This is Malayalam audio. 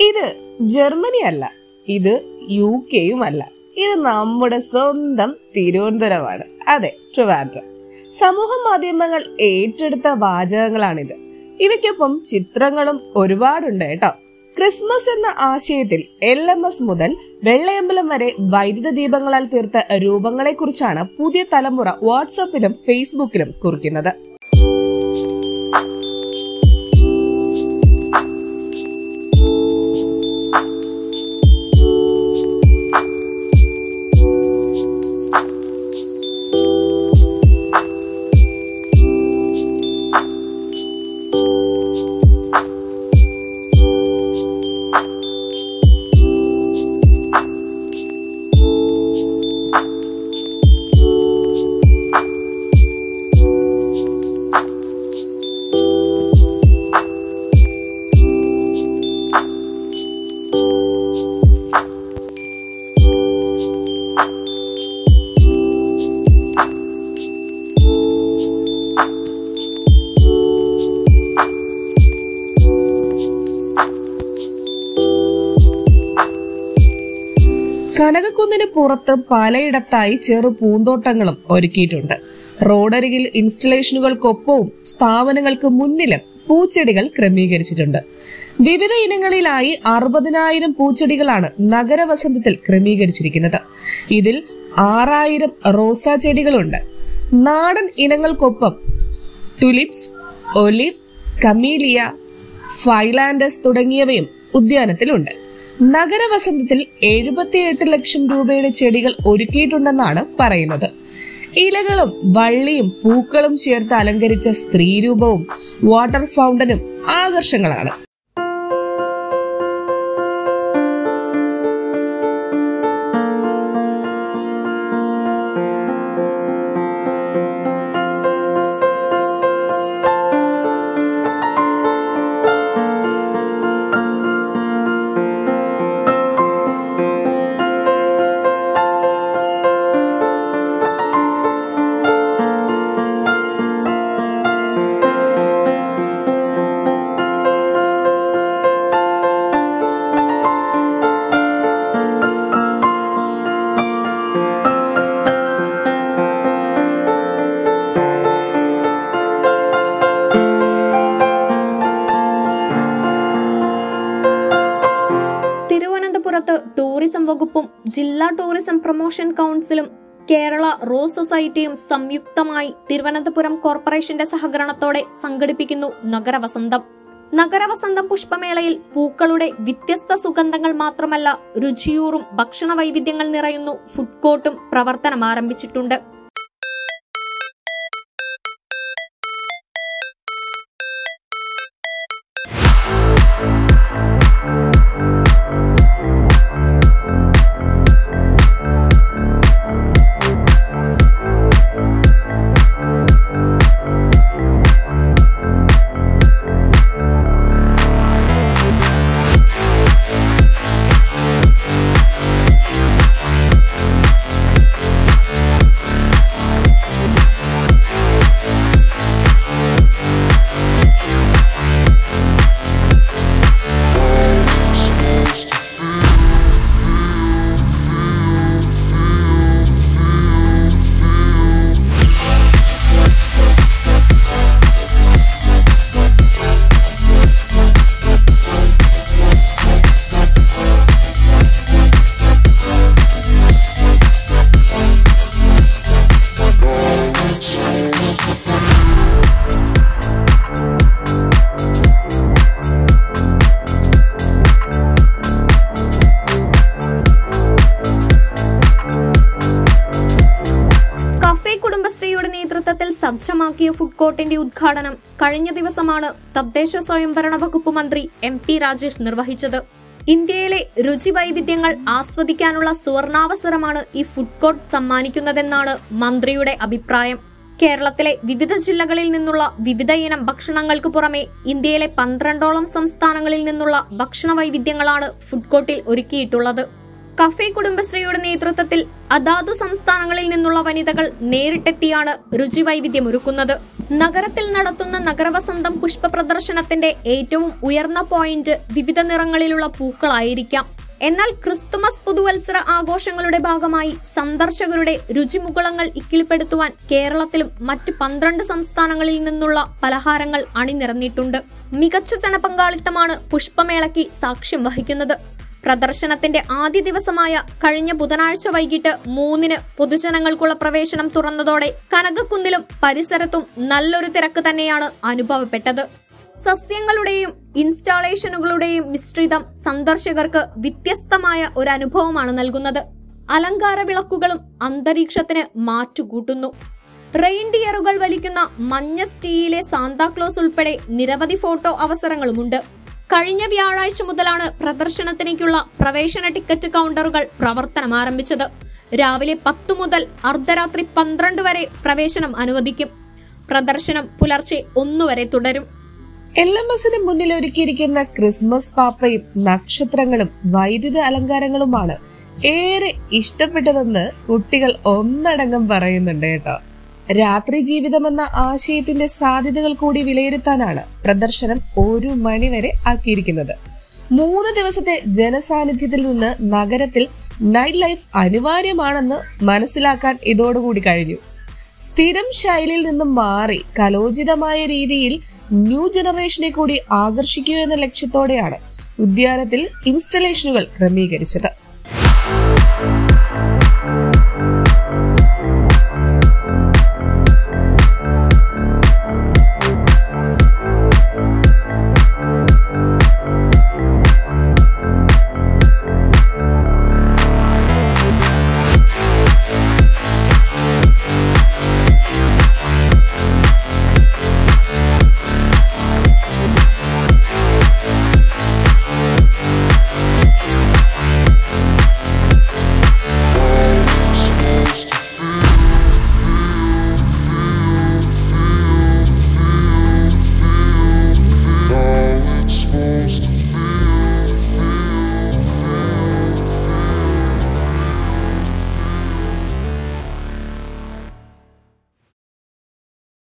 ഇത് ജർമ്മനി അല്ല ഇത് യു കെയും അല്ല ഇത് നമ്മുടെ സ്വന്തം തിരുവനന്തപുരമാണ് അതെ ട്രിവാൻഡ്രം സമൂഹ മാധ്യമങ്ങൾ ഏറ്റെടുത്ത വാചകങ്ങളാണിത് ഇവയ്ക്കൊപ്പം ചിത്രങ്ങളും ഒരുപാടുണ്ട് കേട്ടോ ക്രിസ്മസ് എന്ന ആശയത്തിൽ എൽ എം എസ് മുതൽ വെള്ളയമ്പലം വരെ വൈദ്യുത ദീപങ്ങളാൽ തീർത്ത രൂപങ്ങളെക്കുറിച്ചാണ് പുതിയ തലമുറ വാട്സാപ്പിലും ഫേസ്ബുക്കിലും കുറിക്കുന്നത് കനകക്കുന്നിന് പുറത്ത് പലയിടത്തായി ചെറു പൂന്തോട്ടങ്ങളും ഒരുക്കിയിട്ടുണ്ട് റോഡരികിൽ ഇൻസ്റ്റലേഷനുകൾക്കൊപ്പവും സ്ഥാപനങ്ങൾക്ക് മുന്നിലും പൂച്ചെടികൾ ക്രമീകരിച്ചിട്ടുണ്ട് വിവിധ ഇനങ്ങളിലായി അറുപതിനായിരം പൂച്ചെടികളാണ് നഗരവസന്തത്തിൽ ക്രമീകരിച്ചിരിക്കുന്നത് ഇതിൽ ആറായിരം റോസാ ചെടികളുണ്ട് നാടൻ ഇനങ്ങൾക്കൊപ്പം ടുലിപ്സ് ഒലിവ് കമീലിയ ഫൈലാൻഡസ് തുടങ്ങിയവയും ഉദ്യാനത്തിലുണ്ട് നഗരവസന്തത്തിൽ എഴുപത്തിയെട്ട് ലക്ഷം രൂപയുടെ ചെടികൾ ഒരുക്കിയിട്ടുണ്ടെന്നാണ് പറയുന്നത് ഇലകളും വള്ളിയും പൂക്കളും ചേർത്ത് അലങ്കരിച്ച സ്ത്രീരൂപവും വാട്ടർ ഫൗണ്ടനും ആകർഷങ്ങളാണ് തിരുവനന്തപുരത്ത് ടൂറിസം വകുപ്പും ജില്ലാ ടൂറിസം പ്രൊമോഷൻ കൗൺസിലും കേരള റോസ് സൊസൈറ്റിയും സംയുക്തമായി തിരുവനന്തപുരം കോർപ്പറേഷന്റെ സഹകരണത്തോടെ സംഘടിപ്പിക്കുന്നു നഗരവസന്തം നഗരവസന്തം പുഷ്പമേളയിൽ പൂക്കളുടെ വ്യത്യസ്ത സുഗന്ധങ്ങൾ മാത്രമല്ല രുചിയൂറും ഭക്ഷണ വൈവിധ്യങ്ങൾ നിറയുന്നു ഫുഡ് കോർട്ടും പ്രവർത്തനം ആരംഭിച്ചിട്ടുണ്ട് കഫേ കുടുംബശ്രീയുടെ നേതൃത്വത്തിൽ സജ്ജമാക്കിയ ഫുഡ് കോർട്ടിന്റെ ഉദ്ഘാടനം കഴിഞ്ഞ ദിവസമാണ് തദ്ദേശ സ്വയംഭരണ വകുപ്പ് മന്ത്രി എം പി രാജേഷ് നിർവഹിച്ചത് ഇന്ത്യയിലെ രുചി വൈവിധ്യങ്ങൾ ആസ്വദിക്കാനുള്ള സുവർണാവസരമാണ് ഈ ഫുഡ് കോർട്ട് സമ്മാനിക്കുന്നതെന്നാണ് മന്ത്രിയുടെ അഭിപ്രായം കേരളത്തിലെ വിവിധ ജില്ലകളിൽ നിന്നുള്ള വിവിധ ഇനം ഭക്ഷണങ്ങൾക്ക് പുറമെ ഇന്ത്യയിലെ പന്ത്രണ്ടോളം സംസ്ഥാനങ്ങളിൽ നിന്നുള്ള ഭക്ഷണ വൈവിധ്യങ്ങളാണ് ഫുഡ് കോർട്ടിൽ ഒരുക്കിയിട്ടുള്ളത് കഫേ കുടുംബശ്രീയുടെ നേതൃത്വത്തിൽ അതാതു സംസ്ഥാനങ്ങളിൽ നിന്നുള്ള വനിതകൾ നേരിട്ടെത്തിയാണ് രുചി വൈവിധ്യമൊരുക്കുന്നത് നഗരത്തിൽ നടത്തുന്ന നഗരവസന്തം പുഷ്പ പ്രദർശനത്തിന്റെ ഏറ്റവും ഉയർന്ന പോയിന്റ് വിവിധ നിറങ്ങളിലുള്ള പൂക്കളായിരിക്കാം എന്നാൽ ക്രിസ്തുമസ് പുതുവത്സര ആഘോഷങ്ങളുടെ ഭാഗമായി സന്ദർശകരുടെ രുചിമുകുളങ്ങൾ ഇക്കിളിപ്പെടുത്തുവാൻ കേരളത്തിലും മറ്റ് പന്ത്രണ്ട് സംസ്ഥാനങ്ങളിൽ നിന്നുള്ള പലഹാരങ്ങൾ അണിനിരന്നിട്ടുണ്ട് മികച്ച ജനപങ്കാളിത്തമാണ് പുഷ്പമേളയ്ക്ക് സാക്ഷ്യം വഹിക്കുന്നത് പ്രദർശനത്തിന്റെ ആദ്യ ദിവസമായ കഴിഞ്ഞ ബുധനാഴ്ച വൈകിട്ട് മൂന്നിന് പൊതുജനങ്ങൾക്കുള്ള പ്രവേശനം തുറന്നതോടെ കനകക്കുന്നിലും പരിസരത്തും നല്ലൊരു തിരക്ക് തന്നെയാണ് അനുഭവപ്പെട്ടത് സസ്യങ്ങളുടെയും ഇൻസ്റ്റാളേഷനുകളുടെയും മിശ്രിതം സന്ദർശകർക്ക് വ്യത്യസ്തമായ ഒരു അനുഭവമാണ് നൽകുന്നത് അലങ്കാര വിളക്കുകളും അന്തരീക്ഷത്തിന് മാറ്റുകൂട്ടുന്നു റെയിൻഡിയറുകൾ വലിക്കുന്ന മഞ്ഞ സ്റ്റീയിലെ സാന്താക്ലോസ് ഉൾപ്പെടെ നിരവധി ഫോട്ടോ അവസരങ്ങളുമുണ്ട് കഴിഞ്ഞ വ്യാഴാഴ്ച മുതലാണ് പ്രദർശനത്തിലേക്കുള്ള പ്രവേശന ടിക്കറ്റ് കൗണ്ടറുകൾ പ്രവർത്തനം ആരംഭിച്ചത് രാവിലെ പത്തു മുതൽ അർദ്ധരാത്രി പന്ത്രണ്ട് വരെ പ്രവേശനം അനുവദിക്കും പ്രദർശനം പുലർച്ചെ ഒന്നുവരെ തുടരും എൽ എം എസിന് മുന്നിൽ ഒരുക്കിയിരിക്കുന്ന ക്രിസ്മസ് പാപ്പയും നക്ഷത്രങ്ങളും വൈദ്യുത അലങ്കാരങ്ങളുമാണ് ഏറെ ഇഷ്ടപ്പെട്ടതെന്ന് കുട്ടികൾ ഒന്നടങ്കം പറയുന്നുണ്ട് കേട്ടോ രാത്രി ജീവിതം എന്ന ആശയത്തിന്റെ സാധ്യതകൾ കൂടി വിലയിരുത്താനാണ് പ്രദർശനം ഒരു മണിവരെ ആക്കിയിരിക്കുന്നത് മൂന്ന് ദിവസത്തെ ജനസാന്നിധ്യത്തിൽ നിന്ന് നഗരത്തിൽ നൈറ്റ് ലൈഫ് അനിവാര്യമാണെന്ന് മനസ്സിലാക്കാൻ ഇതോടുകൂടി കഴിഞ്ഞു സ്ഥിരം ശൈലിയിൽ നിന്നും മാറി കലോചിതമായ രീതിയിൽ ന്യൂ ജനറേഷനെ കൂടി ആകർഷിക്കുക എന്ന ലക്ഷ്യത്തോടെയാണ് ഉദ്യാനത്തിൽ ഇൻസ്റ്റലേഷനുകൾ ക്രമീകരിച്ചത്